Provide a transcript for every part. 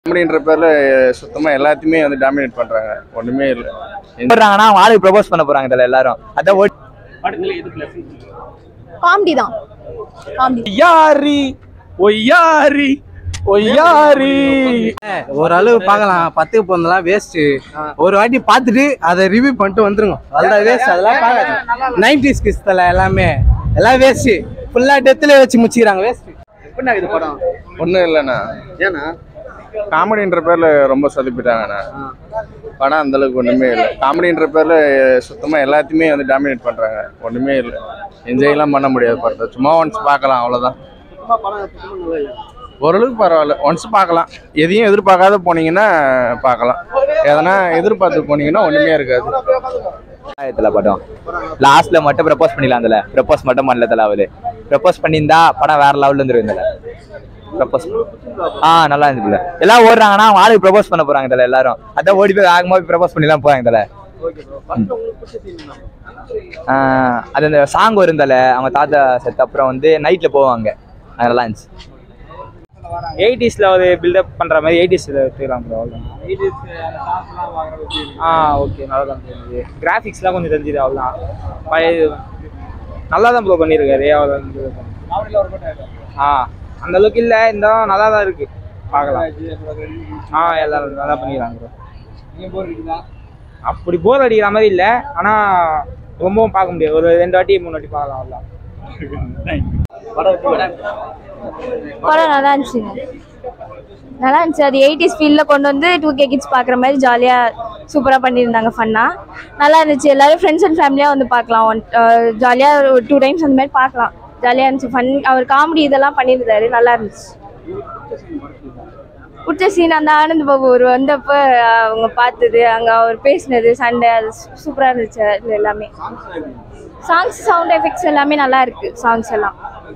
காமெடின்ற பேர்ல சுத்தமா எல்லாத்தையுமே வந்து டாமினேட் பண்றாங்க ஒண்ணுமே இல்லை போடுறாங்கன்னா அவங்க ஆளுக்கு ப்ரப்போஸ் பண்ண போறாங்க இதுல எல்லாரும் அதான் ஓட் காமெடி தான் காமெடி யாரி ஒய்யாரி ஒய்யாரி ஒரு அளவு பார்க்கலாம் பத்துக்கு போனதெல்லாம் வேஸ்ட் ஒரு வாட்டி பார்த்துட்டு அதை ரிவ்யூ பண்ணிட்டு வந்துருங்க அதெல்லாம் வேஸ்ட் அதெல்லாம் பார்க்காது நைன்டிஸ் கிஸ்தில் எல்லாமே எல்லாம் வேஸ்ட் ஃபுல்லா டெத்துல வச்சு முச்சிக்கிறாங்க வேஸ்ட் எப்படின்னா இது படம் ஒண்ணும் இல்லைண்ணா ஏன்னா காமெடின்ற பேர்ல ரொம்ப சொதப்பிட்டாங்கண்ணா படம் அந்த அளவுக்கு ஒண்ணுமே இல்லை காமெடின்ற பேர்ல சுத்தமா எல்லாத்தையுமே வந்து டாமினேட் பண்றாங்க ஒண்ணுமே இல்லை என்ஜாய்லாம் பண்ண முடியாது படத்தை சும்மா ஒன்ஸ் பார்க்கலாம் அவ்வளவுதான் ஓரளவுக்கு பரவாயில்ல ஒன்ஸ் பார்க்கலாம் எதையும் எதிர்பார்க்காத போனீங்கன்னா பார்க்கலாம் எதனா எதிர்பார்த்து போனீங்கன்னா ஒண்ணுமே இருக்காது இதுல படம் லாஸ்ட்ல மட்டும் ப்ரப்போஸ் பண்ணிடலாம் அதுல ப்ரப்போஸ் மட்டும் பண்ணல தல அவரு ப்ரப்போஸ் பண்ணியிருந்தா படம் வேற லெவல்ல இருந்துரும் இதுல ப்ரப்போஸ் ஆ நல்லா இருந்துச்சுல எல்லாம் ஓடுறாங்கன்னா அவங்க ஆளுக்கு ப்ரப்போஸ் பண்ண போறாங்க இதுல எல்லாரும் அதான் ஓடி போய் வேகமா போய் ப்ரப்போஸ் பண்ணிலாம் போறாங்க இதுல அது அந்த சாங் வரும் தல அவங்க தாத்தா செத்த அப்புறம் வந்து நைட்ல போவாங்க அது நல்லா இருந்துச்சு எயிட்டிஸ்ல ஒரு பில்டப் பண்ற மாதிரி எயிட்டிஸ்ல எடுத்துக்கலாம் ப்ரோ ஆ ஓகே நல்லா தான் தெரியுது கிராஃபிக்ஸ்லாம் கொஞ்சம் தெரிஞ்சுது அவ்வளோதான் பழைய இது நல்லா தான் ப்ரோ பண்ணியிருக்காரு அவர் வந்து ஆ அந்த அளவுக்கு இல்லை இருந்தாலும் நல்லா தான் இருக்கு பார்க்கலாம் ஆ எல்லாரும் நல்லா பண்ணிக்கிறாங்க ப்ரோ அப்படி போர் அடிக்கிற மாதிரி இல்லை ஆனால் ரொம்பவும் பார்க்க முடியாது ஒரு ரெண்டு வாட்டி மூணு வாட்டி பார்க்கலாம் அவ்வளோதான் படம் நல்லா இருந்துச்சுங்க நல்லா இருந்துச்சு அது எயிட்டிஸ் ஃபீல்டில் கொண்டு வந்து டூ கே கிட்ஸ் பார்க்குற மாதிரி ஜாலியாக சூப்பராக பண்ணியிருந்தாங்க ஃபன்னாக நல்லா இருந்துச்சு எல்லாரும் ஃப்ரெண்ட்ஸ் அண்ட் ஃபேமிலியாக வந்து பார்க்கலாம் ஒன் ஜாலியாக ஒரு டூ டைம்ஸ் அந்த மாதிரி பார்க்கலாம் ஜாலியாக இருந்துச்சு ஃபன் அவர் காமெடி இதெல்லாம் பண்ணியிருந்தாரு நல்லா இருந்துச்சு பிடிச்ச சீன் அந்த ஆனந்த் பாபு ஒரு வந்தப்போ அவங்க பார்த்தது அங்கே அவர் பேசினது சண்டை அது சூப்பராக இருந்துச்சு அது எல்லாமே சாங்ஸ் சவுண்ட் எஃபெக்ட்ஸ் எல்லாமே நல்லா இருக்கு சாங்ஸ் எல்லாம்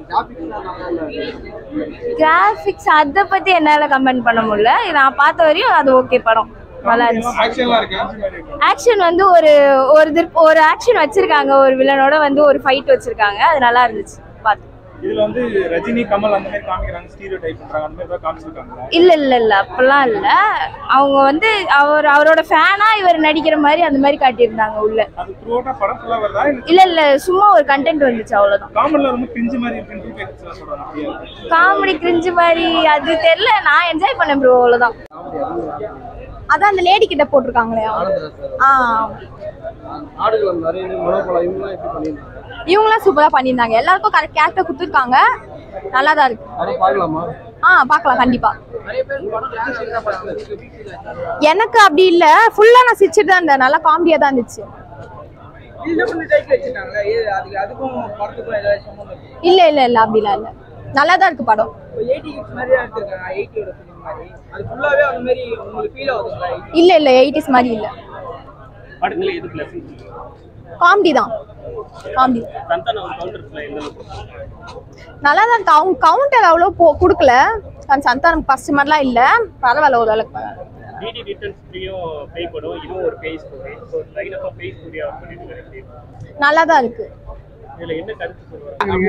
கிராஃபிக்ஸ் அதை பத்தி என்னால கமெண்ட் பண்ண முடியல நான் பார்த்த வரையும் அது ஓகே படம் நல்லா இருந்துச்சு ஆக்ஷன் வந்து ஒரு ஒரு திருப் ஒரு ஆக்ஷன் வச்சிருக்காங்க ஒரு வில்லனோட வந்து ஒரு ஃபைட் வச்சிருக்காங்க அது நல்லா இருந்துச்சு பார்த்து இதுல வந்து ரஜினி கமல் அந்த மாதிரி காமிக்கிறாங்க ஸ்டீரியோ டைப் பண்றாங்க அந்த மாதிரி ஏதாவது காமிச்சிருக்காங்க இல்ல இல்ல இல்ல அப்பெல்லாம் இல்ல அவங்க வந்து அவர் அவரோட ஃபேனா இவர் நடிக்கிற மாதிரி அந்த மாதிரி காட்டியிருந்தாங்க உள்ள அது த்ரூ அவுட்டா படம் ஃபுல்லா வருதா இல்ல இல்ல இல்ல சும்மா ஒரு கண்டென்ட் வந்துச்சு அவ்வளவுதான் காமன்ல ரொம்ப கிரிஞ்சு மாதிரி இருக்குன்னு டூ கேட்ஸ் சொல்றாங்க அப்படியே காமெடி கிரிஞ்சு மாதிரி அது தெரியல நான் என்ஜாய் பண்ணேன் ப்ரோ அவ்வளவுதான் அதான் அந்த லேடி கிட்ட போட்டிருக்காங்களே ஆ ஆடுகள் வந்தாரு மனோபலம் இவங்களாம் எப்படி பண்ணியிருந்தாங்க இவங்களாம் சூப்பரா பண்ணியிருந்தாங்க எல்லாருக்கும் கரெக்ட் கேரக்டர் கொடுத்துருக்காங்க நல்லா தான் இருக்கு அதை பார்க்கலாமா ஆ பார்க்கலாம் கண்டிப்பா நிறைய பேர் படம் பிடிச்சிருந்தா பார்க்கல. எனக்கு அப்படி இல்ல ஃபுல்லா நான் சிரிச்சிட்டு தான் இருந்தேன் நல்லா காமெடியா தான் இருந்துச்சு இல்ல இல்ல இல்ல அப்படிலாம் இல்ல நல்லா தான் இருக்கு படம் இல்ல இல்ல எயிட்டிஸ் மாதிரி இல்ல படத்துல எது பிளஸ் காமெடி தான் காமெடி சந்தான ஒரு கவுண்டர்ஸ்ல எந்த நல்லா தான் இருக்கு அவங்க கவுண்டர் அவ்வளோ போ கொடுக்கல அந்த சந்தானம் ஃபர்ஸ்ட் மாதிரிலாம் இல்ல பரவாயில்ல ஓரளவுக்கு பரவாயில்ல டிடி ரிட்டர்ன்ஸ் த்ரீயும் பேய் படம் இதுவும் ஒரு பேய் ஸ்டோரி ஸோ லைன் ஆஃப் பேய் ஸ்டோரி அவர் பண்ணிட்டு இருக்காரு நல்லா தான் இருக்கு இதுல என்ன கருத்து சொல்லுவாங்க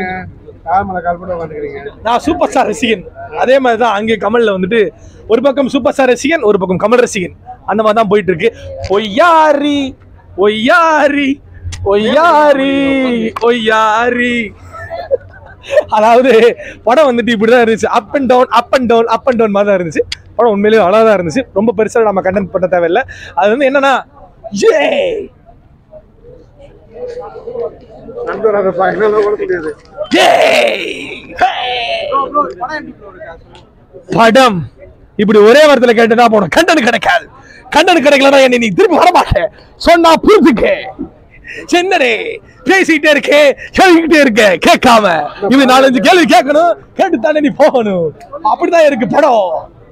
நான் சூப்பர் ஸ்டார் ரசிகன் அதே மாதிரி தான் அங்கே கமல்ல வந்துட்டு ஒரு பக்கம் சூப்பர் ஸ்டார் ரசிகன் ஒரு பக்கம் கமல் ரசிகன் அந்த மாதிரி தான் போயிட்டு இருக்கு ஒய்யாரி ஒய்யாரி ஒய்யாரி ஒய்யாரி அதாவது படம் வந்துட்டு இப்படிதான் இருந்துச்சு up and down up and down up and down மாதிரி தான் இருந்துச்சு படம் உண்மையிலேயே அழகா தான் இருந்துச்சு ரொம்ப பெருசா நம்ம கண்டென்ட் பண்ண தேவையில்லை அது வந்து என்னன்னா ஏ படம் இப்படி ஒரே வாரத்துல கேட்டுதான் போனோம் கண்டன கிடைக்காது கண்டன கிடைக்கலன்னா என்னை நீ திருப்பி வர மாட்டேன் சொன்னா புரிஞ்சுக்க சின்னரே பேசிக்கிட்டே இருக்கே கேள்விக்கிட்டே இருக்க கேட்காம இது நாலஞ்சு கேள்வி கேட்கணும் கேட்டு தானே நீ போகணும் அப்படிதான் இருக்கு படம்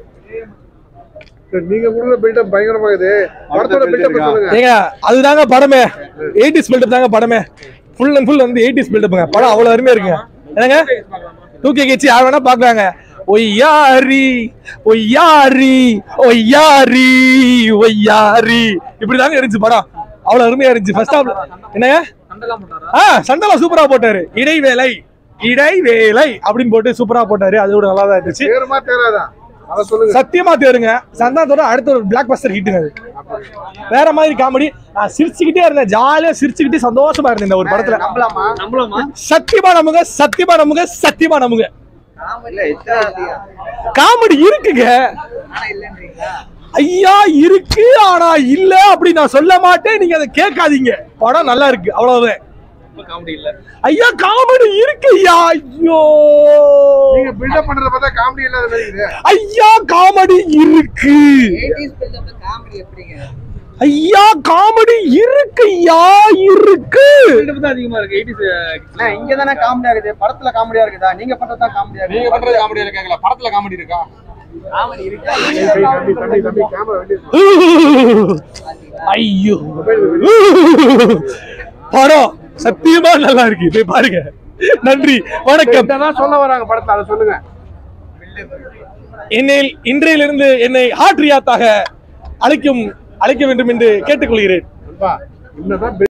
நீங்க கொடுக்குற பில்டப் பயங்கரமா இருக்குது படத்தோட பில்டப் சொல்லுங்க ஏங்க அதுதாங்க படமே எயிட்டிஸ் பில்டப் தாங்க படமே ஃபுல் அண்ட் ஃபுல் வந்து எயிட்டிஸ் பில்டப்புங்க படம் அவ்வளோ அருமையா இருக்குங்க என்னங்க தூக்கி கட்சி யார் வேணா பாக்குறாங்க ஒய்யாரி ஒய்யாரி ஒய்யாரி ஒய்யாரி இப்படிதாங்க இருந்துச்சு படம் அவ்வளவு அருமையா இருந்துச்சு ஃபர்ஸ்ட் ஹாஃப் என்னங்க ஆ சண்டெல்லாம் சூப்பரா போட்டாரு இடைவேளை இடைவேளை அப்படின்னு போட்டு சூப்பரா போட்டாரு அதோட நல்லா தான் இருந்துச்சு தேருமா தேராதா அதை சொல்லுங்க சத்தியமா தேருங்க சந்தானத்தோட அடுத்த ஒரு பிளாக் பஸ்டர் ஹிட்டுங்க அது வேற மாதிரி காமெடி நான் சிரிச்சுக்கிட்டே இருந்தேன் ஜாலியா சிரிச்சுக்கிட்டே சந்தோஷமா இருந்தேன் இந்த ஒரு படத்துல நம்பலாமா நம்பலாமா சத்தியமா நம்புங்க சத்தியமா நம்புங்க சத்தியமா நம்புங்க காமெடி இருக்குங்க ஐயா இருக்கு ஆனா இல்ல அப்படி நான் சொல்ல மாட்டேன் நீங்க அதை கேட்காதீங்க படம் நல்லா இருக்கு அவ்வளவுதான் காமெடி இல்ல ஐயா காமெடி இருக்கு ஐயா ஐயோ நீங்க பில்டப் பண்றத பார்த்தா காமெடி இல்லாத மாதிரி இருக்குது ஐயா காமெடி இருக்கு ஐயா காமெடி இருக்கு ஐயா இருக்கு தான் அதிகமா இருக்கு எயிட்டிஸ் இங்க தானே காமெடியா இருக்குது படத்துல காமெடியா இருக்குதா நீங்க பண்றதா காமெடியா நீங்க பண்றது காமெடி இருக்காங்களா படத்துல காமெடி இருக்கா தம்பி தம்பி தம்பி கேமரா வெளியே ஐயோ படம் சத்தியமா நல்லா இருக்கு போய் பாருங்க நன்றி வணக்கம் தான் சொல்ல வராங்க படத்தை அதை சொல்லுங்க என்னை இன்றையிலிருந்து என்னை ஹாட்ரியாத்தாக அழைக்கும் அழைக்க வேண்டும் என்று கேட்டுக்கொள்கிறேன் நண்பா, இன்னதான்